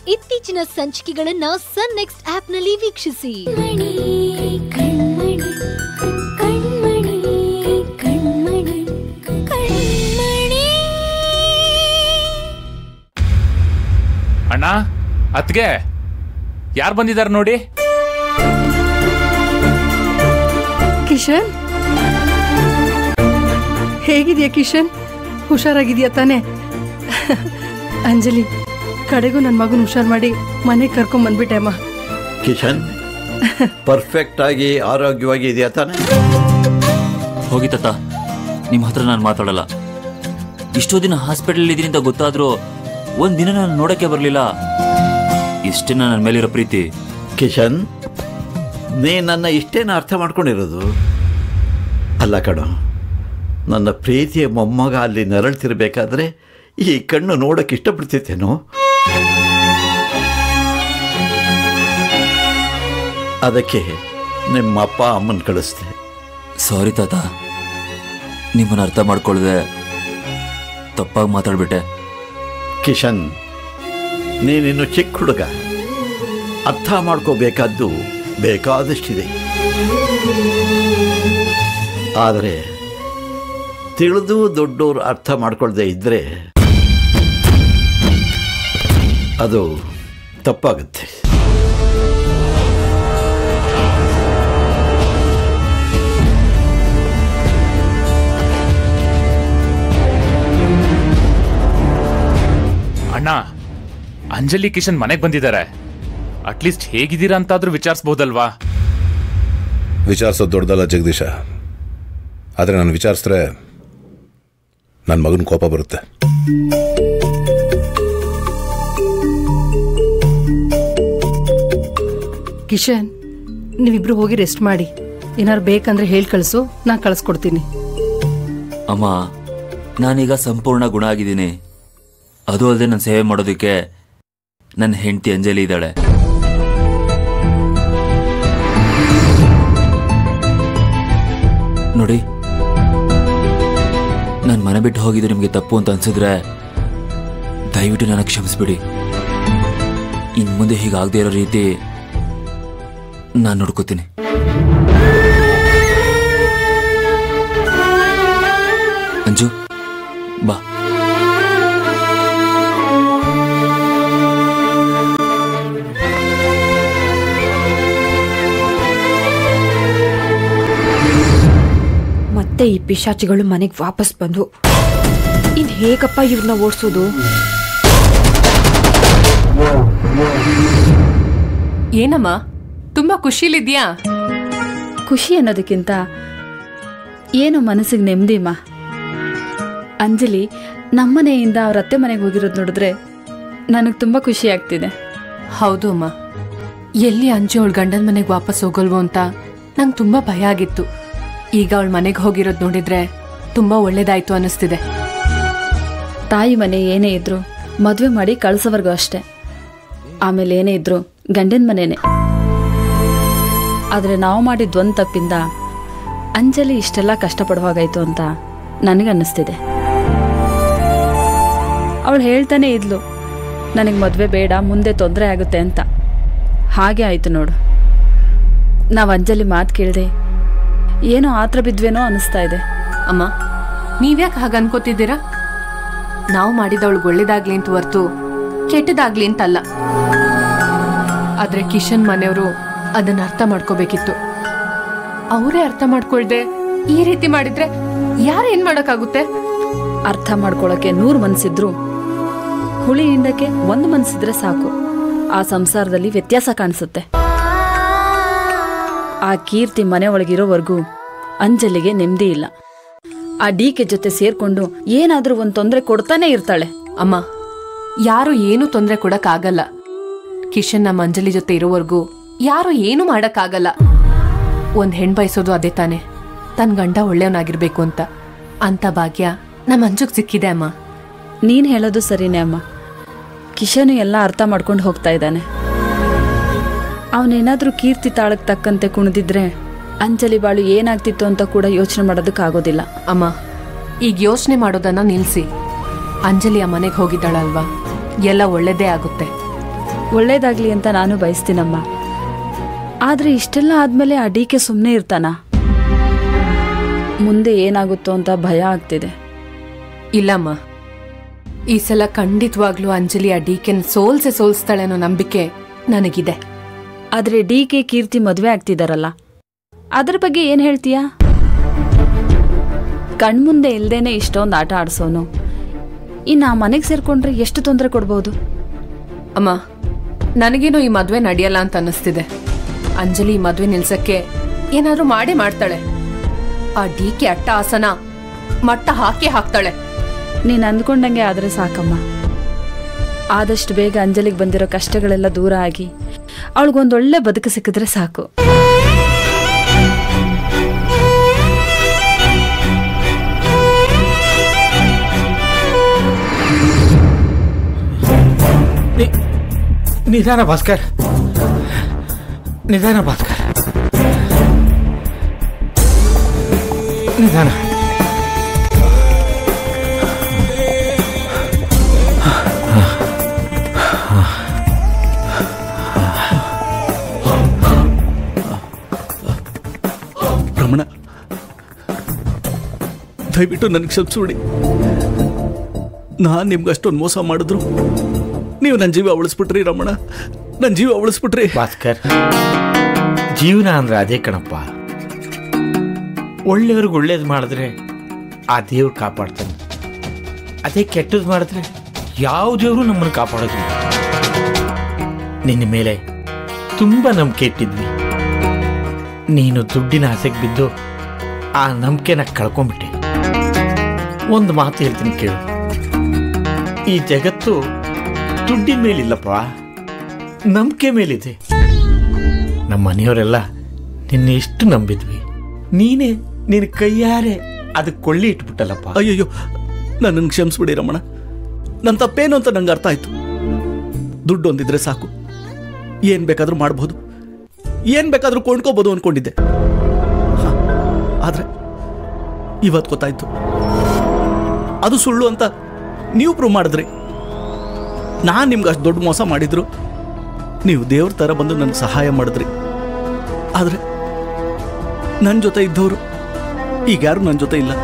ಇತ್ತೀಚಿನ ಸಂಚಿಕೆಗಳನ್ನ ಸನ್ ನೆಕ್ಸ್ಟ್ ಆಪ್ನಲ್ಲಿ ವೀಕ್ಷಿಸಿ ಕಣ್ಮಣಿ ಕಣ್ಮಣಿ ಕಣ್ಮಣಿ ಕಣ್ಮಣಿ ಅಣ್ಣ ಅತ್ಗೆ ಯಾರು ಬಂದಿದ್ದಾರೆ ನೋಡಿ ಕಿಶನ್ ಹೇಗಿದ್ಯಾ ಕಿಶನ್ ಹುಷಾರಾಗಿದ್ಯಾ ತಾನೇ ಅಂಜಲಿ ಕಡೆಗೂ ನನ್ನ ಮಗನ ಹುಷಾರ್ ಮಾಡಿ ಮನೆಗೆ ಕರ್ಕೊಂಡ್ ಬಂದ್ಬಿಟ್ಟೆ ಅಮ್ಮ ಕಿಶನ್ ಪರ್ಫೆಕ್ಟ್ ಆಗಿ ಆರೋಗ್ಯವಾಗಿ ಇದೆಯಾ ತಾನೆ ಹೋಗಿ ತಾತ ನಿಮ್ಮ ಹತ್ರ ನಾನು ಮಾತಾಡಲ್ಲ ಇಷ್ಟೋ ದಿನ ಹಾಸ್ಪಿಟಲ್ ಇದೀನಿ ಅಂತ ಗೊತ್ತಾದ್ರೂ ಒಂದ್ ದಿನ ನಾನು ನೋಡಕ್ಕೆ ಬರಲಿಲ್ಲ ಇಷ್ಟೇ ನನ್ನ ಮೇಲಿರೋ ಪ್ರೀತಿ ಕಿಶನ್ ನೀ ನನ್ನ ಇಷ್ಟೇನ ಅರ್ಥ ಮಾಡ್ಕೊಂಡಿರೋದು ಅಲ್ಲ ಕಣೋ ನನ್ನ ಪ್ರೀತಿಯ ಮೊಮ್ಮಗ ಅಲ್ಲಿ ನರಳ್ತಿರ್ಬೇಕಾದ್ರೆ ಈ ಕಣ್ಣು ನೋಡಕ್ಕೆ ಇಷ್ಟಪಡ್ತಿತ್ತೇನೋ ಅದಕ್ಕೆ ನಿಮ್ಮ ಅಪ್ಪ ಅಮ್ಮನ ಕಳಿಸ್ದೆ ಸಾರಿ ತಾತ ನಿಮ್ಮನ್ನ ಅರ್ಥ ಮಾಡ್ಕೊಳ್ದೆ ತಪ್ಪಾಗಿ ಮಾತಾಡ್ಬಿಟ್ಟೆ ಕಿಶನ್ ನೀನಿನ್ನು ಚಿಕ್ಕ ಹುಡುಗ ಅರ್ಥ ಮಾಡ್ಕೋಬೇಕಾದ್ದು ಬೇಕಾದಷ್ಟಿದೆ ಆದರೆ ತಿಳಿದು ದೊಡ್ಡೋರು ಅರ್ಥ ಮಾಡ್ಕೊಳ್ದೇ ಇದ್ದರೆ ಅದು ತಪ್ಪಾಗುತ್ತೆ ಅಣ್ಣ ಅಂಜಲಿ ಕಿಶನ್ ಮನೆಗೆ ಬಂದಿದ್ದಾರೆ ಅಟ್ಲೀಸ್ಟ್ ಹೇಗಿದ್ದೀರಾ ಅಂತಾದ್ರೂ ವಿಚಾರಿಸ್ಬೋದಲ್ವಾ ವಿಚಾರಿಸೋದು ದೊಡ್ಡದಲ್ಲ ಜಗದೀಶ ಆದರೆ ನಾನು ವಿಚಾರಿಸಿದ್ರೆ ನನ್ನ ಮಗನ ಕೋಪ ಬರುತ್ತೆ ಕಿಶನ್ ನೀವಿಬ್ರು ಹೋಗಿ ರೆಸ್ಟ್ ಮಾಡಿ ಏನಾರು ಬೇಕಂದ್ರೆ ಹೇಳಿ ಕಳಿಸು ನಾನು ಕಳಿಸ್ಕೊಡ್ತೀನಿ ಅಮ್ಮ ನಾನೀಗ ಸಂಪೂರ್ಣ ಗುಣ ಆಗಿದ್ದೀನಿ ಅದು ಅಲ್ಲದೆ ನನ್ನ ಸೇವೆ ಮಾಡೋದಕ್ಕೆ ನನ್ನ ಹೆಂಡತಿ ಅಂಜಲಿ ಇದ್ದಾಳೆ ನೋಡಿ ನಾನು ಮನೆ ಬಿಟ್ಟು ಹೋಗಿದ್ದು ನಿಮಗೆ ತಪ್ಪು ಅಂತ ಅನ್ಸಿದ್ರೆ ದಯವಿಟ್ಟು ನನಗೆ ಕ್ಷಮಿಸ್ಬಿಡಿ ಇನ್ನು ಮುಂದೆ ಹೀಗಾಗದೇ ಇರೋ ರೀತಿ ನಾನು ನೋಡ್ಕೋತೀನಿ ಅಂಜು ಬಾ ಮತ್ತೆ ಈ ಪಿಶಾಚಿಗಳು ಮನೆಗೆ ವಾಪಸ್ ಬಂದು ಇನ್ ಹೇಗಪ್ಪ ಇವ್ರನ್ನ ಓಡಿಸೋದು ಏನಮ್ಮ ತುಂಬಾ ಖುಷಿಲಿದ್ಯಾ ಖುಷಿ ಅನ್ನೋದಕ್ಕಿಂತ ಏನು ಮನಸ್ಸಿಗೆ ನೆಮ್ಮದಿಮ್ಮ ಅಂಜಲಿ ನಮ್ಮನೆಯಿಂದ ಅವ್ರ ಅತ್ತೆ ಮನೆಗೆ ಹೋಗಿರೋದು ನೋಡಿದ್ರೆ ನನಗೆ ತುಂಬ ಖುಷಿ ಆಗ್ತಿದೆ ಹೌದು ಅಮ್ಮ ಎಲ್ಲಿ ಅಂಜು ಅವಳ ಗಂಡನ ಮನೆಗೆ ವಾಪಸ್ ಹೋಗಲ್ವೋ ಅಂತ ನಂಗೆ ತುಂಬಾ ಭಯ ಆಗಿತ್ತು ಈಗ ಅವಳ ಮನೆಗೆ ಹೋಗಿರೋದು ನೋಡಿದ್ರೆ ತುಂಬಾ ಒಳ್ಳೇದಾಯ್ತು ಅನ್ನಿಸ್ತಿದೆ ತಾಯಿ ಮನೆ ಏನೇ ಇದ್ರು ಮದುವೆ ಮಾಡಿ ಕಳ್ಸೋವರೆಗೂ ಅಷ್ಟೇ ಆಮೇಲೆ ಏನೇ ಇದ್ರು ಗಂಡನ ಮನೆನೇ ಆದರೆ ನಾವು ಮಾಡಿದ ಒಂದು ತಪ್ಪಿಂದ ಅಂಜಲಿ ಇಷ್ಟೆಲ್ಲ ಕಷ್ಟಪಡುವಾಗಾಯ್ತು ಅಂತ ನನಗನ್ನಿಸ್ತಿದೆ ಅವಳು ಹೇಳ್ತಾನೆ ಇದ್ಲು ನನಗೆ ಮದುವೆ ಬೇಡ ಮುಂದೆ ತೊಂದರೆ ಆಗುತ್ತೆ ಅಂತ ಹಾಗೆ ಆಯಿತು ನೋಡು ನಾವು ಅಂಜಲಿ ಮಾತು ಕೇಳಿದೆ ಏನೋ ಆತ್ರ ಬಿದ್ವೇನೋ ಅನಿಸ್ತಾ ಇದೆ ಅಮ್ಮ ನೀವ್ಯಾಕೆ ಹಾಗೆ ಅನ್ಕೋತಿದ್ದೀರಾ ನಾವು ಮಾಡಿದವಳಿಗೆ ಒಳ್ಳೇದಾಗ್ಲಿ ಅಂತ ಹೊರ್ತು ಕೆಟ್ಟದಾಗ್ಲಿ ಅಂತಲ್ಲ ಆದ್ರೆ ಕಿಶನ್ ಮನೆಯವರು ಅದನ್ನ ಅರ್ಥ ಮಾಡ್ಕೋಬೇಕಿತ್ತು ಅವರೇ ಅರ್ಥ ಮಾಡ್ಕೊಳ್ದೆ ಈ ರೀತಿ ಮಾಡಿದ್ರೆ ಯಾರೇನ್ ಮಾಡಕ್ಕಾಗುತ್ತೆ ಅರ್ಥ ಮಾಡ್ಕೊಳ್ಳೋಕೆ ನೂರು ಮನ್ಸಿದ್ರು ಹುಳಿ ಹಿಂಡಕ್ಕೆ ಒಂದು ಮನ್ಸಿದ್ರೆ ಸಾಕು ಆ ಸಂಸಾರದಲ್ಲಿ ವ್ಯತ್ಯಾಸ ಕಾಣಿಸುತ್ತೆ ಆ ಕೀರ್ತಿ ಮನೆ ಒಳಗಿರೋವರೆಗೂ ಅಂಜಲಿಗೆ ನೆಮ್ಮದಿ ಇಲ್ಲ ಆ ಡಿಕೆ ಜೊತೆ ಸೇರ್ಕೊಂಡು ಏನಾದ್ರೂ ಒಂದು ತೊಂದರೆ ಕೊಡ್ತಾನೆ ಇರ್ತಾಳೆ ಅಮ್ಮ ಯಾರು ಏನು ತೊಂದರೆ ಕೊಡಕ್ಕಾಗಲ್ಲ ಕಿಶನ್ ನಮ್ಮ ಅಂಜಲಿ ಜೊತೆ ಇರೋವರೆಗೂ ಯಾರು ಏನು ಮಾಡಕ್ಕಾಗಲ್ಲ ಒಂದ್ ಹೆಣ್ ಬಯಸೋದು ಅದೇ ತಾನೆ ತನ್ನ ಗಂಡ ಒಳ್ಳೆಯವನಾಗಿರ್ಬೇಕು ಅಂತ ಅಂತ ಭಾಗ್ಯ ನಮ್ಮ ಅಂಜುಗ್ ಸಿಕ್ಕಿದೆ ಅಮ್ಮ ನೀನ್ ಹೇಳೋದು ಸರಿನೇ ಅಮ್ಮ ಕಿಶನು ಎಲ್ಲ ಅರ್ಥ ಮಾಡ್ಕೊಂಡು ಹೋಗ್ತಾ ಇದ್ದಾನೆ ಅವನೇನಾದ್ರೂ ಕೀರ್ತಿ ತಾಳಕ್ ತಕ್ಕಂತೆ ಕುಣಿದಿದ್ರೆ ಅಂಜಲಿ ಬಾಳು ಏನಾಗ್ತಿತ್ತು ಅಂತ ಕೂಡ ಯೋಚನೆ ಮಾಡೋದಕ್ಕಾಗೋದಿಲ್ಲ ಅಮ್ಮ ಈಗ ಯೋಚನೆ ಮಾಡೋದನ್ನ ನಿಲ್ಸಿ ಅಂಜಲಿ ಆ ಮನೆಗೆ ಹೋಗಿದ್ದಾಳಲ್ವಾ ಎಲ್ಲ ಒಳ್ಳೇದೇ ಆಗುತ್ತೆ ಒಳ್ಳೇದಾಗ್ಲಿ ಅಂತ ನಾನು ಬಯಸ್ತೀನಮ್ಮ ಆದ್ರೆ ಇಷ್ಟೆಲ್ಲ ಆದ್ಮೇಲೆ ಆ ಡಿ ಕೆ ಸುಮ್ಮನೆ ಇರ್ತಾನ ಮುಂದೆ ಏನಾಗುತ್ತೋ ಅಂತ ಭಯ ಆಗ್ತಿದೆ ಇಲ್ಲಮ್ಮ ಈ ಸಲ ಖಂಡಿತವಾಗ್ಲೂ ಅಂಜಲಿ ಆ ಡಿಕೆನ್ ಸೋಲ್ಸೆ ಸೋಲ್ಸ್ತಾಳೆ ಅನ್ನೋ ನಂಬಿಕೆ ನನಗಿದೆ ಆದ್ರೆ ಡಿ ಕೆ ಕೀರ್ತಿ ಮದ್ವೆ ಆಗ್ತಿದಾರಲ್ಲ ಅದ್ರ ಬಗ್ಗೆ ಏನ್ ಹೇಳ್ತೀಯಾ ಕಣ್ಮುಂದೆ ಇಲ್ದೇನೆ ಇಷ್ಟೊಂದು ಆಟ ಆಡ್ಸೋನು ಇನ್ನು ಆ ಮನೆಗೆ ಸೇರ್ಕೊಂಡ್ರೆ ಎಷ್ಟು ತೊಂದರೆ ಕೊಡ್ಬೋದು ಅಮ್ಮ ನನಗೇನೋ ಈ ಮದ್ವೆ ನಡೆಯಲ್ಲ ಅಂತ ಅನ್ನಿಸ್ತಿದೆ ಅಂಜಲಿ ಈ ಮದ್ವೆ ನಿಲ್ಸಕ್ಕೆ ಏನಾದ್ರೂ ಮಾಡೇ ಮಾಡ್ತಾಳೆ ಆ ಡಿ ಕೆ ಅಟ್ಟ ಆಸನ ಮಟ್ಟ ಹಾಕಿ ಹಾಕ್ತಾಳೆ ನೀನ್ ಅಂದ್ಕೊಂಡಂಗೆ ಆದ್ರೆ ಸಾಕಮ್ಮ ಆದಷ್ಟು ಬೇಗ ಅಂಜಲಿಗೆ ಬಂದಿರೋ ಕಷ್ಟಗಳೆಲ್ಲ ದೂರ ಆಗಿ ಅವಳಿಗೊಂದೊಳ್ಳೆ ಬದುಕು ಸಿಕ್ಕಿದ್ರೆ ಸಾಕು ನಿಧಾನ ಭಾಸ್ಕರ್ ನಿಧಾನ ಭಾಸ್ಕರ್ ನಿಧಾನ ರಮಣ ದಯವಿಟ್ಟು ನನಗೆ ಕ್ಷಮಿಸ್ಬಿಡಿ ನಾನು ನಿಮ್ಗೆ ಅಷ್ಟೊಂದು ಮೋಸ ಮಾಡಿದ್ರು ನೀವು ನನ್ನ ಜೀವ ಉಳಿಸ್ಬಿಟ್ರಿ ರಮಣ ನನ್ನ ಜೀವ ಉಳಿಸ್ಬಿಟ್ರಿ ಭಾಸ್ಕರ್ ಜೀವನ ಅಂದ್ರೆ ಅದೇ ಕಣಪ್ಪ ಒಳ್ಳೆಯವ್ರಿಗೆ ಒಳ್ಳೇದು ಮಾಡಿದ್ರೆ ಆ ದೇವ್ರು ಕಾಪಾಡ್ತಾನೆ ಅದೇ ಕೆಟ್ಟದ್ದು ಮಾಡಿದ್ರೆ ಯಾವ ದೇವರು ನಮ್ಮನ್ನು ಕಾಪಾಡೋದಿಲ್ಲ ನಿನ್ನ ಮೇಲೆ ತುಂಬ ನಂಬಿಕೆ ಇಟ್ಟಿದ್ವಿ ನೀನು ದುಡ್ಡಿನ ಆಸೆಗೆ ಬಿದ್ದು ಆ ನಂಬಿಕೆನ ಕಳ್ಕೊಂಬಿಟ್ಟೆ ಒಂದು ಮಾತು ಹೇಳ್ತೀನಿ ಕೇಳು ಈ ಜಗತ್ತು ದುಡ್ಡಿನ ಮೇಲಿಲ್ಲಪ್ಪ ನಂಬಿಕೆ ಮೇಲಿದೆ ನಮ್ಮ ಮನೆಯವರೆಲ್ಲ ನಿನ್ನ ಎಷ್ಟು ನಂಬಿದ್ವಿ ನೀನೇ ನಿನ್ನ ಕೈಯಾರೆ ಅದಕ್ಕೆ ಕೊಳ್ಳಿ ಇಟ್ಬಿಟ್ಟಲ್ಲಪ್ಪ ಅಯ್ಯಯ್ಯೋ ನನ್ನನ್ನು ಕ್ಷಮಿಸ್ಬಿಡಿ ರಮಣ ನನ್ನ ತಪ್ಪೇನು ಅಂತ ನಂಗೆ ಅರ್ಥ ಆಯ್ತು ದುಡ್ಡು ಒಂದಿದ್ರೆ ಸಾಕು ಏನ್ ಬೇಕಾದ್ರೂ ಮಾಡ್ಬೋದು ಏನ್ ಬೇಕಾದ್ರೂ ಕೊಂಡ್ಕೋಬೋದು ಅನ್ಕೊಂಡಿದ್ದೆ ಹ, ಆದ್ರೆ ಇವತ್ತು ಗೊತ್ತಾಯ್ತು ಅದು ಸುಳ್ಳು ಅಂತ ನೀವು ಪ್ರೂವ್ ಮಾಡಿದ್ರಿ ನಾನು ನಿಮ್ಗೆ ಅಷ್ಟು ದೊಡ್ಡ ಮೋಸ ಮಾಡಿದ್ರು ನೀವು ದೇವ್ರ ಥರ ಬಂದು ನನಗೆ ಸಹಾಯ ಮಾಡಿದ್ರಿ ಆದ್ರೆ ನನ್ನ ಜೊತೆ ಇದ್ದವರು ಈಗ ಯಾರು ನನ್ನ ಜೊತೆ ಇಲ್ಲ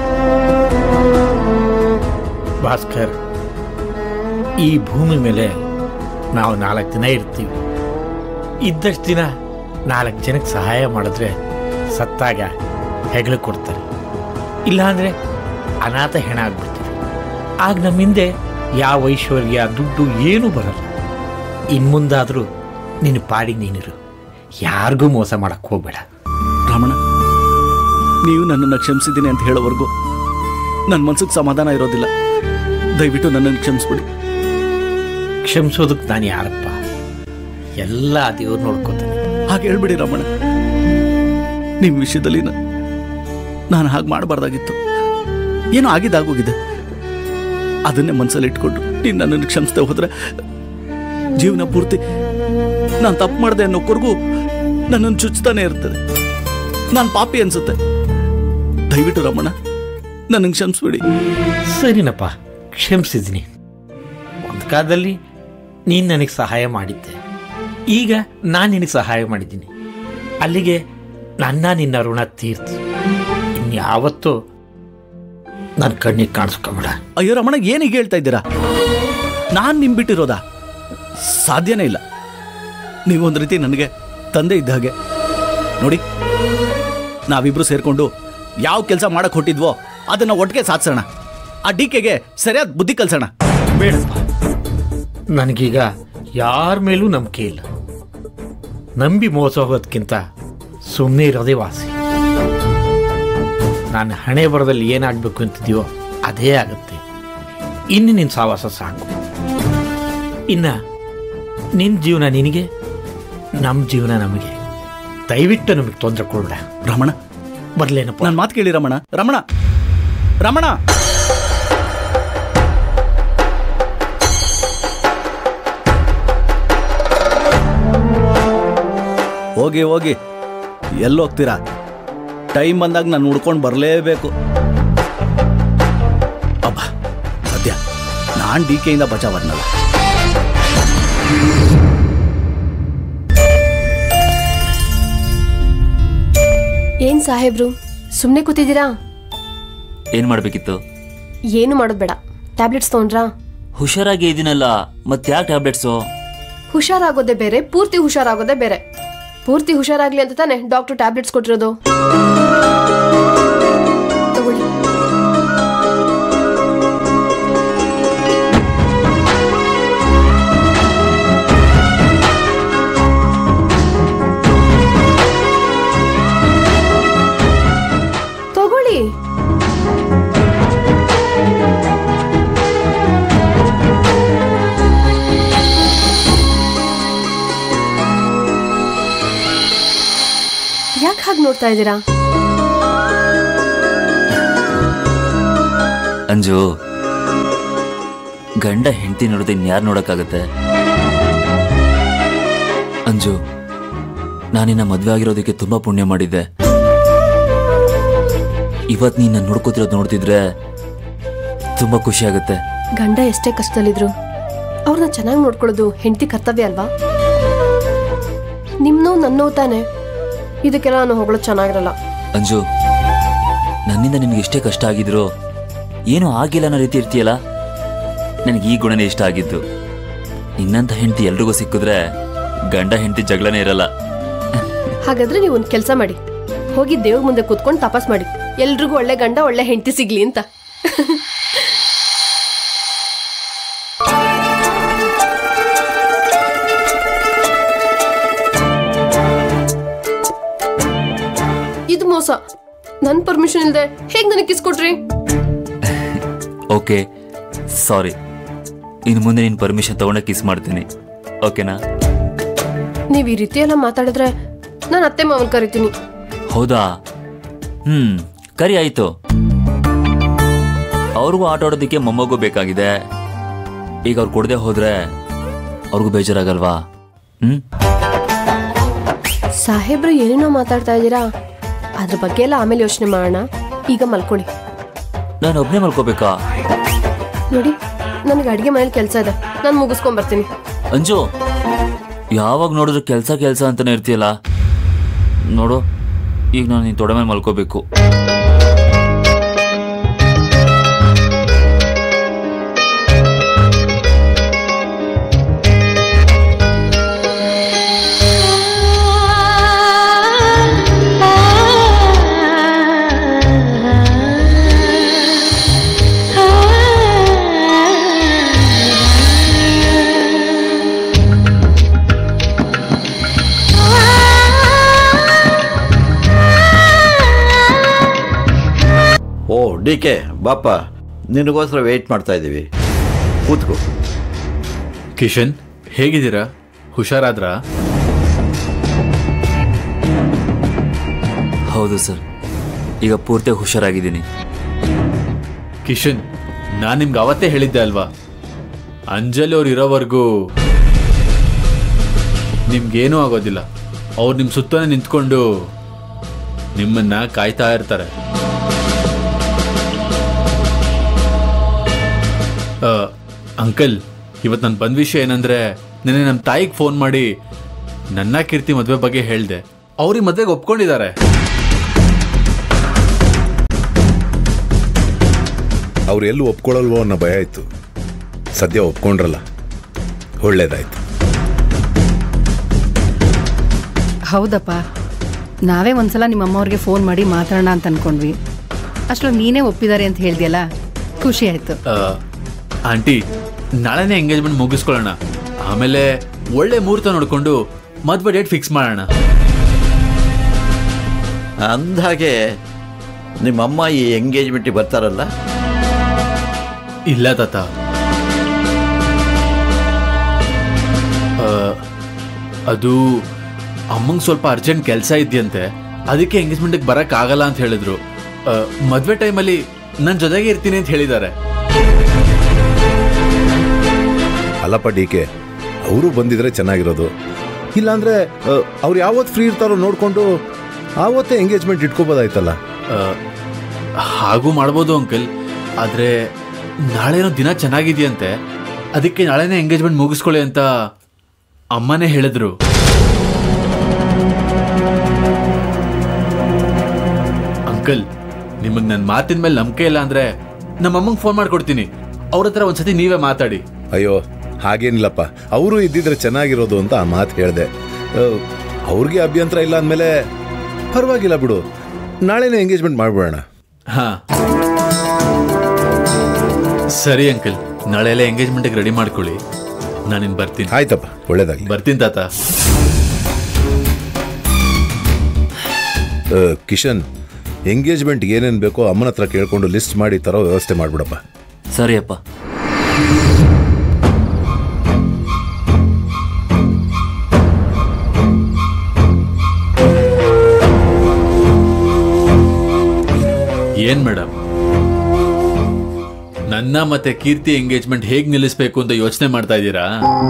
ಭಾಸ್ಕರ್ ಈ ಭೂಮಿ ಮೇಲೆ ನಾವು ನಾಲ್ಕು ದಿನ ಇರ್ತೀವಿ ಇದ್ದಷ್ಟು ದಿನ ನಾಲ್ಕು ಜನಕ್ಕೆ ಸಹಾಯ ಮಾಡಿದ್ರೆ ಸತ್ತಾಗ ಹೆಗಲು ಕೊಡ್ತಾರೆ ಇಲ್ಲಾಂದ್ರೆ ಅನಾಥ ಹೆಣ ಆಗ್ಬಿಡ್ತೀವಿ ಆಗ ನಮ್ಮ ಹಿಂದೆ ಯಾವ ಐಶ್ವರ್ಯ ದುಡ್ಡು ಏನೂ ಬರಲ್ಲ ಇನ್ನು ಮುಂದಾದರೂ ನಿನ್ನ ಪಾಡಿಗೆ ನೀನಿರು ಯಾರಿಗೂ ಮೋಸ ಮಾಡಕ್ಕೆ ಹೋಗ್ಬೇಡ ರಮಣ ನೀವು ನನ್ನನ್ನು ಕ್ಷಮಿಸಿದ್ದೀನಿ ಅಂತ ಹೇಳೋವರೆಗೂ ನನ್ನ ಮನ್ಸಿಗೆ ಸಮಾಧಾನ ಇರೋದಿಲ್ಲ ದಯವಿಟ್ಟು ನನ್ನನ್ನು ಕ್ಷಮಿಸ್ಬಿಡಿ ಕ್ಷಮಿಸೋದಕ್ಕೆ ನಾನು ಯಾರಪ್ಪ ಎಲ್ಲ ದೇವ್ರು ನೋಡ್ಕೋತಾನೆ ಹಾಗೆ ಹೇಳ್ಬಿಡಿ ರಮಣ ನಿಮ್ಮ ವಿಷಯದಲ್ಲಿ ನ- ನಾನು ಹಾಗೆ ಮಾಡಬಾರ್ದಾಗಿತ್ತು ಏನೋ ಆಗಿದ್ದಾಗೋಗಿದೆ ಅದನ್ನೇ ಮನಸ್ಸಲ್ಲಿ ಇಟ್ಕೊಂಡು ನೀನು ನನ್ನನ್ನು ಕ್ಷಮಿಸ್ದೆ ಹೋದ್ರೆ ಜೀವನ ಪೂರ್ತಿ ನಾನು ತಪ್ಪು ಮಾಡಿದೆ ಅನ್ನೋಕ್ವರೆಗೂ ನನ್ನನ್ನು ಚುಚ್ತಾನೆ ಇರ್ತದೆ ನಾನು ಪಾಪಿ ಅನ್ಸುತ್ತೆ ದಯವಿಟ್ಟು ರಮಣ ನನ್ನನ್ನು ಕ್ಷಮಿಸ್ಬಿಡಿ ಸರಿನಪ್ಪ ಕ್ಷಮಿಸಿದ್ದೀನಿ ಒಂದು ಕಾಲದಲ್ಲಿ ನೀನು ನನಗೆ ಸಹಾಯ ಮಾಡಿದ್ದೆ ಈಗ ನಾನು ನಿನಗೆ ಸಹಾಯ ಮಾಡಿದ್ದೀನಿ ಅಲ್ಲಿಗೆ ನನ್ನ ನಿನ್ನ ಋಣ ತೀರ್ತು ಇನ್ಯಾವತ್ತೂ ನನ್ನ ಕಣ್ಣಿಗೆ ಕಾಣಿಸ್ಕೊಂಬೇಡ ಅಯ್ಯೋ ರಮಣ ಏನೀಗ ಹೇಳ್ತಾ ಇದ್ದೀರಾ ನಾನು ನಿಮ್ ಬಿಟ್ಟಿರೋದಾ ಸಾಧ್ಯನೇ ಇಲ್ಲ ನೀವೊಂದು ರೀತಿ ನನಗೆ ತಂದೆ ಇದ್ದ ಹಾಗೆ ನೋಡಿ ನಾವಿಬ್ರು ಸೇರ್ಕೊಂಡು ಯಾವ ಕೆಲಸ ಮಾಡಕ್ ಹೊಟ್ಟಿದ್ವೋ ಅದನ್ನ ಒಟ್ಟಿಗೆ ಸಾಧಿಸೋಣ ಆ ಡಿ ಕೆಗೆ ಸರಿಯಾದ ಬುದ್ಧಿ ಕಲ್ಸೋಣ ಬೇಡಪ್ಪ ನನಗೀಗ ಯಾರ ಮೇಲೂ ನಂಬಿಕೆ ಇಲ್ಲ ನಂಬಿ ಮೋಸ ಹೋಗೋದ್ಕಿಂತ ಸುಮ್ಮನೆ ಇರೋದೇ ವಾಸಿ ನಾನು ಹಣೆ ಬರದಲ್ಲಿ ಏನಾಗಬೇಕು ಅಂತಿದೆಯೋ ಅದೇ ಆಗುತ್ತೆ ಇನ್ನು ನಿನ್ನ ಸಾವಾಸ ಸಾಕು ಇನ್ನ ನಿನ್ನ ಜೀವನ ನಿನಗೆ ನಮ್ಮ ಜೀವನ ನಮಗೆ ದಯವಿಟ್ಟು ನಮಗೆ ತೊಂದರೆ ಕೊಡಬೇಡ ರಮಣ ಬರ್ಲೇನಪ್ಪ ನನ್ನ ಮಾತು ಕೇಳಿ ರಮಣ ರಮಣ ರಮಣ ಹೋಗಿ ಹೋಗಿ ಎಲ್ಲೋಗ್ತೀರಾ ಟೈಮ್ ಬಂದಾಗ ನಾನು ಹುಡ್ಕೊಂಡು ಬರಲೇಬೇಕು ಅಬ್ಬ ಸದ್ಯ ನಾನು ಡಿ ಕೆಯಿಂದ ಬಚಾವದ್ನಲ್ಲ ಏನ್ ಸಾಹೇಬ್ರು ಸುಮ್ಮನೆ ಕೂತಿದ್ದೀರಾ ಏನ್ ಮಾಡ್ಬೇಕಿತ್ತು ಏನು ಮಾಡೋದು ಬೇಡ ಟ್ಯಾಬ್ಲೆಟ್ಸ್ ತಗೊಂಡ್ರಾ ಹುಷಾರಾಗಿ ಇದೀನಲ್ಲ ಮತ್ತೆ ಯಾಕೆ ಟ್ಯಾಬ್ಲೆಟ್ಸು ಹುಷಾರಾಗೋದೇ ಬೇರೆ ಪೂರ್ತಿ ಹುಷಾರಾಗೋದೇ ಬೇರೆ ಪೂರ್ತಿ ಹುಷಾರಾಗ್ಲಿ ಅಂತ ತಾನೆ ಡಾಕ್ಟರ್ ಟ್ಯಾಬ್ಲೆಟ್ಸ್ ಕೊಟ್ಟಿರೋದು ತಗೊಳ್ಳಿ ತಗೊಳ್ಳಿ ಯಾಕೆ ಹಾಗೆ ನೋಡ್ತಾ ಇದ್ದೀರಾ ಅಂಜು ಗಂಡ ಹೆಂಡತಿ ನೋಡೋದು ಇನ್ಯಾರು ನೋಡಕ್ಕಾಗತ್ತೆ ಅಂಜು ನಾನಿನ್ನ ಮದ್ವೆ ಆಗಿರೋದಕ್ಕೆ ತುಂಬಾ ಪುಣ್ಯ ಮಾಡಿದ್ದೆ ಇವತ್ ನೀನ್ ನೋಡ್ಕೋತಿರೋದು ನೋಡ್ತಿದ್ರೆ ತುಂಬಾ ಖುಷಿ ಆಗುತ್ತೆ ಗಂಡ ಎಷ್ಟೇ ಕಷ್ಟದಲ್ಲಿದ್ರು ಅವ್ರನ್ನ ಚೆನ್ನಾಗಿ ನೋಡ್ಕೊಳ್ಳೋದು ಹೆಂಡತಿ ಕರ್ತವ್ಯ ಅಲ್ವಾ ನಿಮ್ನೋ ನನ್ನೋ ತಾನೆ ಇದಕ್ಕೆಲ್ಲ ನಾನು ಹೊಗಳೋದು ಚೆನ್ನಾಗಿರಲ್ಲ ಅಂಜು ನನ್ನಿಂದ ನಿನ್ಗೆ ಎಷ್ಟೇ ಕಷ್ಟ ಆಗಿದ್ರು ಏನೂ ಆಗಿಲ್ಲ ಅನ್ನೋ ರೀತಿ ಇರ್ತೀಯಲ್ಲ ನನಗೆ ಈ ಗುಣನೇ ಇಷ್ಟ ಆಗಿದ್ದು ನಿನ್ನಂತ ಹೆಂಡತಿ ಎಲ್ರಿಗೂ ಸಿಕ್ಕಿದ್ರೆ ಗಂಡ ಹೆಂಡತಿ ಜಗಳನೇ ಇರಲ್ಲ ಹಾಗಾದ್ರೆ ನೀವು ಒಂದು ಕೆಲಸ ಮಾಡಿ ಹೋಗಿ ದೇವ್ರ ಮುಂದೆ ಕೂತ್ಕೊಂಡು ತಪಾಸ್ ಮಾಡಿ ಎಲ್ರಿಗೂ ಒಳ್ಳೆ ಗಂಡ ಒಳ್ಳೆ ಹೆಂಡತಿ ಸಿಗ್ಲಿ ಅಂತ ಇದು ಮೋಸ ನನ್ ಪರ್ಮಿಷನ್ ಇಲ್ದೆ ಹೇಗ್ ನನಗೆ ಕಿಸ್ ಕೊಟ್ರಿ ಓಕೆ ಸಾರಿ ಇನ್ನು ಮುಂದೆ ನೀನು ಪರ್ಮಿಷನ್ ತಗೊಂಡ ಕಿಸ್ ಮಾಡ್ತೀನಿ ಓಕೆನಾ ನೀವ್ ಈ ರೀತಿ ಎಲ್ಲ ಮಾತಾಡಿದ್ರೆ ನಾನು ಅತ್ತೆ ಮಾವನ್ ಕರಿತೀನಿ ಹೌದಾ ಹ್ಮ್ ಕರಿ ಆಯ್ತು ಅವ್ರಿಗೂ ಆಟ ಆಡೋದಕ್ಕೆ ಮೊಮ್ಮಗು ಬೇಕಾಗಿದೆ ಈಗ ಅವ್ರು ಕೊಡದೆ ಹೋದ್ರೆ ಅವ್ರಿಗೂ ಬೇಜಾರಾಗಲ್ವಾ ಹ್ಮ್ ಸಾಹೇಬ್ರು ಏನೇನೋ ಮಾತಾಡ್ತಾ ಇದ್ದೀರಾ ಅದ್ರ ಬಗ್ಗೆ ಎಲ್ಲ ಆಮೇಲೆ ಯೋಚನೆ ಮಾಡೋಣ ಈಗ ಮಲ್ಕೊಳ್ಳಿ ನಾನು ಒಬ್ಬನೇ ಮಲ್ಕೋಬೇಕಾ ನೋಡಿ ನನಗೆ ಅಡಿಗೆ ಮನೇಲಿ ಕೆಲಸ ಇದೆ ನಾನು ಮುಗಿಸ್ಕೊಂಡ್ ಬರ್ತೀನಿ ಅಂಜು ಯಾವಾಗ ನೋಡಿದ್ರು ಕೆಲಸ ಕೆಲಸ ಅಂತಾನೆ ಇರ್ತೀಯಲ್ಲ ನೋಡು ಈಗ ನಾನು ನಿನ್ ತೊಡೆ ಮೇಲೆ ಮಲ್ಕೋಬೇಕು ಓ ಡಿ ಕೆ ಬಾಪ ನಿನಗೋಸ್ಕರ ವೆಯ್ಟ್ ಮಾಡ್ತಾ ಇದ್ದೀವಿ ಕೂತ್ಕೋ ಕಿಶನ್ ಹೇಗಿದ್ದೀರಾ ಹುಷಾರಾದ್ರಾ ಹೌದು ಸರ್ ಈಗ ಪೂರ್ತಿ ಹುಷಾರಾಗಿದ್ದೀನಿ ಕಿಶನ್ ನಾನು ನಿಮ್ಗೆ ಅವತ್ತೇ ಹೇಳಿದ್ದೆ ಅಲ್ವಾ ಅಂಜಲಿ ಅವ್ರು ಇರೋವರೆಗೂ ನಿಮ್ಗೇನೂ ಆಗೋದಿಲ್ಲ ಅವ್ರು ನಿಮ್ಮ ಸುತ್ತನೇ ನಿಂತ್ಕೊಂಡು ನಿಮ್ಮನ್ನ ಕಾಯ್ತಾ ಇರ್ತಾರೆ ಆ, ಅಂಕಲ್ ಇವತ್ತು ನಾನು ಬಂದ ವಿಷಯ ಏನಂದ್ರೆ ನೆನ್ನೆ ನಮ್ಮ ತಾಯಿಗೆ ಫೋನ್ ಮಾಡಿ ನನ್ನ ಕೀರ್ತಿ ಮದುವೆ ಬಗ್ಗೆ ಹೇಳಿದೆ ಅವ್ರಿಗೆ ಮದುವೆಗೆ ಒಪ್ಕೊಂಡಿದ್ದಾರೆ ಅವ್ರು ಎಲ್ಲೂ ಒಪ್ಕೊಳ್ಳಲ್ವೋ ಅನ್ನೋ ಭಯ ಇತ್ತು ಸದ್ಯ ಒಪ್ಕೊಂಡ್ರಲ್ಲ ಒಳ್ಳೇದಾಯ್ತು ಹೌದಪ್ಪ ನಾವೇ ಒಂದ್ಸಲ ನಿಮ್ಮ ಅಮ್ಮವ್ರಿಗೆ ಫೋನ್ ಮಾಡಿ ಮಾತಾಡೋಣ ಅಂತ ಅನ್ಕೊಂಡ್ವಿ ಅಷ್ಟೊಂದು ನೀನೇ ಒಪ್ಪಿದ್ದಾರೆ ಅಂತ ಹೇಳ್ದಿಯಲ್ಲ ಖುಷಿ ಆಯ್ತು ಆ, ಆಂಟಿ ನಾಳೆನೇ ಎಂಗೇಜ್ಮೆಂಟ್ ಮುಗಿಸ್ಕೊಳ್ಳೋಣ ಆಮೇಲೆ ಒಳ್ಳೆ ಮುಹೂರ್ತ ನೋಡ್ಕೊಂಡು ಮದುವೆ ಡೇಟ್ ಫಿಕ್ಸ್ ಮಾಡೋಣ ಅಂದಹಾಗೆ ನಿಮ್ಮಮ್ಮ ಈ ಎಂಗೇಜ್ಮೆಂಟಿಗೆ ಬರ್ತಾರಲ್ಲ ಇಲ್ಲ ತಾತ ಆ, ಅದು ಅಮ್ಮಂಗೆ ಸ್ವಲ್ಪ ಅರ್ಜೆಂಟ್ ಕೆಲಸ ಇದೆಯಂತೆ ಅದಕ್ಕೆ ಎಂಗೇಜ್ಮೆಂಟ್ಗೆ ಬರೋಕ್ಕಾಗಲ್ಲ ಅಂತ ಹೇಳಿದ್ರು ಆ, ಮದ್ವೆ ಟೈಮಲ್ಲಿ ನನ್ನ ಜೊತೆಗೆ ಇರ್ತೀನಿ ಅಂತ ಹೇಳಿದ್ದಾರೆ ಅಲ್ಲಪ್ಪ ಡಿ ಕೆ ಅವರು ಬಂದಿದ್ರೆ ಚೆನ್ನಾಗಿರೋದು ಇಲ್ಲಾಂದ್ರೆ ಅವ್ರು ಯಾವತ್ತು ಫ್ರೀ ಇರ್ತಾರೋ ನೋಡ್ಕೊಂಡು ಆವತ್ತೇ ಎಂಗೇಜ್ಮೆಂಟ್ ಇಟ್ಕೋಬೋದಾಯ್ತಲ್ಲ ಆ, ಹಾಗೂ ಮಾಡ್ಬೋದು ಅಂಕಲ್ ಆದರೆ ನಾಳೆನೋ ದಿನ ಚೆನ್ನಾಗಿದೆಯಂತೆ ಅದಕ್ಕೆ ನಾಳೆನೇ ಎಂಗೇಜ್ಮೆಂಟ್ ಮುಗಿಸ್ಕೊಳ್ಳಿ ಅಂತ ಅಮ್ಮನೇ ಹೇಳಿದ್ರು ಅಂಕಲ್ ನಿಮಗ್ ನನ್ನ ಮಾತಿನ ಮೇಲೆ ನಂಬಿಕೆ ಇಲ್ಲ ಅಂದ್ರೆ ನಮ್ಮ ಅಮ್ಮಂಗೆ ಫೋನ್ ಮಾಡ್ಕೊಡ್ತೀನಿ ಅವ್ರ ಹತ್ರ ಒಂದ್ಸತಿ ನೀವೇ ಮಾತಾಡಿ ಅಯ್ಯೋ ಹಾಗೇನಿಲ್ಲಪ್ಪ ಅವರು ಇದ್ದಿದ್ರೆ ಚೆನ್ನಾಗಿರೋದು ಅಂತ ಆ ಮಾತು ಹೇಳಿದೆ ಅವ್ರಿಗೆ ಅಭ್ಯಂತರ ಇಲ್ಲ ಅಂದಮೇಲೆ ಪರವಾಗಿಲ್ಲ ಬಿಡು ನಾಳೆನೇ ಎಂಗೇಜ್ಮೆಂಟ್ ಮಾಡ್ಬಿಡೋಣ ಹಾ ಸರಿ ಅಂಕಲ್ ನಾಳೆ ಎಲ್ಲ ಎಂಗೇಜ್ಮೆಂಟ್ಗೆ ರೆಡಿ ಮಾಡ್ಕೊಳ್ಳಿ ನಾನಿನ್ ಬರ್ತೀನಿ ಆಯ್ತಪ್ಪ ಒಳ್ಳೇದಾಗಿ ಬರ್ತೀನಿ ತಾತ ಆ, ಕಿಶನ್ ಎಂಗೇಜ್ಮೆಂಟ್ ಏನೇನು ಬೇಕೋ ಅಮ್ಮನ ಹತ್ರ ಕೇಳ್ಕೊಂಡು ಲಿಸ್ಟ್ ಮಾಡಿ ತರೋ ವ್ಯವಸ್ಥೆ ಮಾಡ್ಬಿಡಪ್ಪ ಸರಿ ಅಪ್ಪ ಏನ್ ಮೇಡಮ್ ನನ್ನ ಮತ್ತೆ ಕೀರ್ತಿ ಎಂಗೇಜ್ಮೆಂಟ್ ಹೇಗ್ ನಿಲ್ಲಿಸ್ಬೇಕು ಅಂತ ಯೋಚನೆ ಮಾಡ್ತಾ ಇದ್ದೀರಾ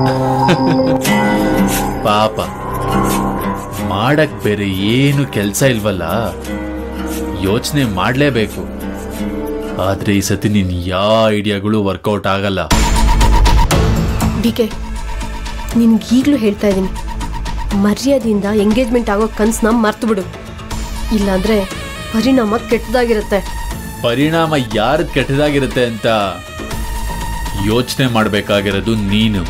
ಪಾಪ ಮಾಡಕ್ ಬೇರೆ ಏನು ಕೆಲ್ಸ ಇಲ್ವಲ್ಲ ಯೋಚನೆ ಮಾಡ್ಲೇಬೇಕು ಆದ್ರೆ ಈ ಸತಿ ನಿನ್ ಯಾವ ಐಡಿಯಾಗಳು ವರ್ಕೌಟ್ ಆಗಲ್ಲ ಡಿ ಕೆ ನಿನ್ಗೀಗ್ಲೂ ಹೇಳ್ತಾ ಇದ್ದೀನಿ ಮರ್ಯಾದೆಯಿಂದ ಎಂಗೇಜ್ಮೆಂಟ್ ಆಗೋ ಕನ್ಸನ್ನ ಮರ್ತು ಬಿಡು ಇಲ್ಲಾಂದ್ರೆ ಪರಿಣಾಮ ಕೆಟ್ಟದಾಗಿರುತ್ತೆ ಪರಿಣಾಮ ಯಾರು ಕೆಟ್ಟದಾಗಿರುತ್ತೆ ಅಂತ ಯೋಚನೆ ಮಾಡ್ಬೇಕಾಗಿರೋದು ನೀನು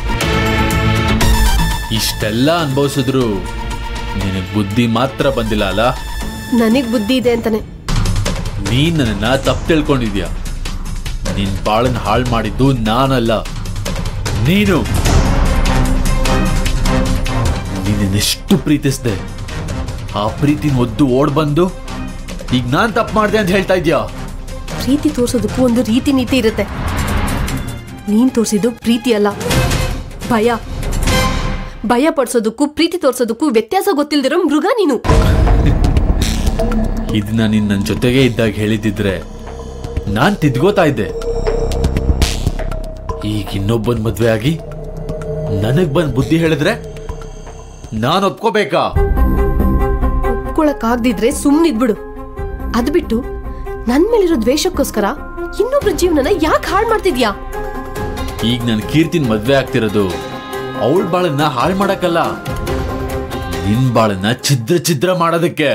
ಇಷ್ಟೆಲ್ಲ ಅನುಭವಿಸಿದ್ರು ನಿನಗ್ ಬುದ್ಧಿ ಮಾತ್ರ ಬಂದಿಲ್ಲ ಅಲ್ಲ ನನಗ್ ಬುದ್ಧಿ ಇದೆ ಅಂತಾನೆ ನೀನ್ ನನ್ನ ತಪ್ಪು ತಿಳ್ಕೊಂಡಿದ್ಯಾ ನಿನ್ ಬಾಳನ್ ಹಾಳು ಮಾಡಿದ್ದು ನಾನಲ್ಲ ನೀನು ನೀನೆಷ್ಟು ಪ್ರೀತಿಸ್ದೆ ಆ ಪ್ರೀತಿನ ಒದ್ದು ಓಡ್ ಬಂದು ಈಗ ನಾನ್ ತಪ್ಪು ಮಾಡ್ದೆ ಅಂತ ಹೇಳ್ತಾ ಇದ್ಯಾ ಪ್ರೀತಿ ತೋರ್ಸೋದಕ್ಕೂ ಒಂದು ರೀತಿ ನೀತಿ ಇರುತ್ತೆ ನೀನ್ ತೋರ್ಸಿದ್ದು ಪ್ರೀತಿ ಅಲ್ಲ ಭಯ ಭಯ ಪಡ್ಸೋದಕ್ಕೂ ಪ್ರೀತಿ ತೋರ್ಸೋದಕ್ಕೂ ವ್ಯತ್ಯಾಸ ಗೊತ್ತಿಲ್ದಿರೋ ಮೃಗ ನೀನು ಇದನ್ನ ನೀನ್ ನನ್ನ ಜೊತೆಗೆ ಇದ್ದಾಗ ಹೇಳಿದಿದ್ರೆ ನಾನ್ ತಿದ್ಕೋತಾ ಇದ್ದೆ ಈಗ ಇನ್ನೊಬ್ಬನ್ ಮದ್ವೆ ಆಗಿ ನನಗ್ ಬಂದ್ ಬುದ್ಧಿ ಹೇಳಿದ್ರೆ ನಾನ್ ಒಪ್ಕೋಬೇಕಾ ಒಪ್ಕೊಳಕ್ಕಾಗ್ದಿದ್ರೆ ಸುಮ್ಮನಿದ್ಬಿಡು ಅದ್ ಬಿಟ್ಟು ನನ್ ಮೇಲಿರೋ ದ್ವೇಷಕ್ಕೋಸ್ಕರ ಇನ್ನೊಬ್ರ ಜೀವನನ ಯಾಕೆ ಹಾಳು ಮಾಡ್ತಿದ್ಯಾ ಈಗ ನನ್ ಕೀರ್ತಿನ್ ಮದ್ವೆ ಆಗ್ತಿರೋದು ಅವಳ ಬಾಳನ್ನ ಹಾಳು ಮಾಡಕ್ಕಲ್ಲ ನಿನ್ ಬಾಳನ್ನ ಛಿದ್ರ ಛಿದ್ರ ಮಾಡೋದಕ್ಕೆ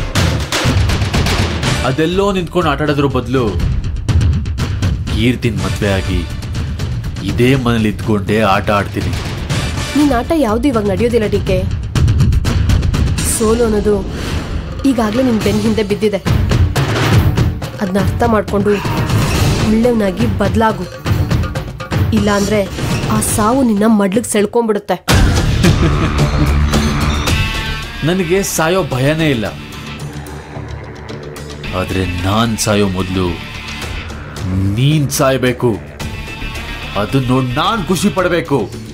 ಅದೆಲ್ಲೋ ನಿಂತ್ಕೊಂಡು ಆಟಾಡೋದ್ರ ಬದಲು ಕೀರ್ತಿನ್ ಮದ್ವೆ ಆಗಿ ಇದೇ ಮನೇಲಿ ಇದ್ಕೊಂಡೇ ಆಟ ಆಡ್ತೀನಿ ನಿನ್ ಆಟ ಯಾವ್ದು ಇವಾಗ ನಡೆಯೋದಿಲ್ಲ ಡಿಕೆ ಸೋಲು ಅನ್ನೋದು ಈಗಾಗ್ಲೇ ನಿನ್ ಬೆನ್ ಹಿಂದೆ ಬಿದ್ದಿದೆ ಅದನ್ನ ಅರ್ಥ ಮಾಡ್ಕೊಂಡು ಒಳ್ಳೆಯವನಾಗಿ ಬದಲಾಗು ಇಲ್ಲಾಂದ್ರೆ ಆ ಸಾವು ನಿನ್ನ ಮಡ್ಲಿಗೆ ಸೆಳ್ಕೊಂಡ್ಬಿಡುತ್ತೆ ನನಗೆ ಸಾಯೋ ಭಯನೇ ಇಲ್ಲ ಆದ್ರೆ ನಾನ್ ಸಾಯೋ ಮೊದಲು ನೀನ್ ಸಾಯ್ಬೇಕು ಅದನ್ನ ನೋಡಿ ನಾನ್ ಖುಷಿ ಪಡಬೇಕು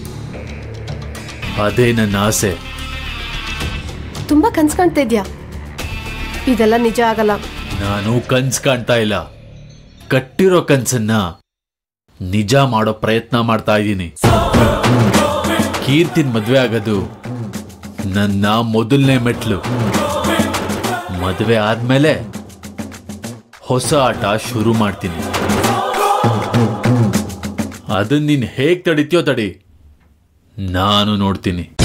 ಅದೇ ನನ್ನ ಆಸೆ ತುಂಬಾ ಕನ್ಸ್ ಕಾಣ್ತಾ ಇದ್ಯಾ ಇದೆಲ್ಲ ನಿಜ ಆಗಲ್ಲ ನಾನು ಕನ್ಸ್ ಕಾಣ್ತಾ ಇಲ್ಲ ಕಟ್ಟಿರೋ ಕನ್ಸನ್ನ ನಿಜ ಮಾಡೋ ಪ್ರಯತ್ನ ಮಾಡ್ತಾ ಇದ್ದೀನಿ ಕೀರ್ತಿನ್ ಮದ್ವೆ ಆಗೋದು ನನ್ನ ಮೊದಲನೇ ಮೆಟ್ಲು ಮದುವೆ ಆದ್ಮೇಲೆ ಹೊಸ ಆಟ ಶುರು ಮಾಡ್ತೀನಿ ಅದನ್ನ ನೀನ್ ಹೇಗ್ ತಡಿತೀಯೋ ತಡಿ ನಾನು ನೋಡ್ತೀನಿ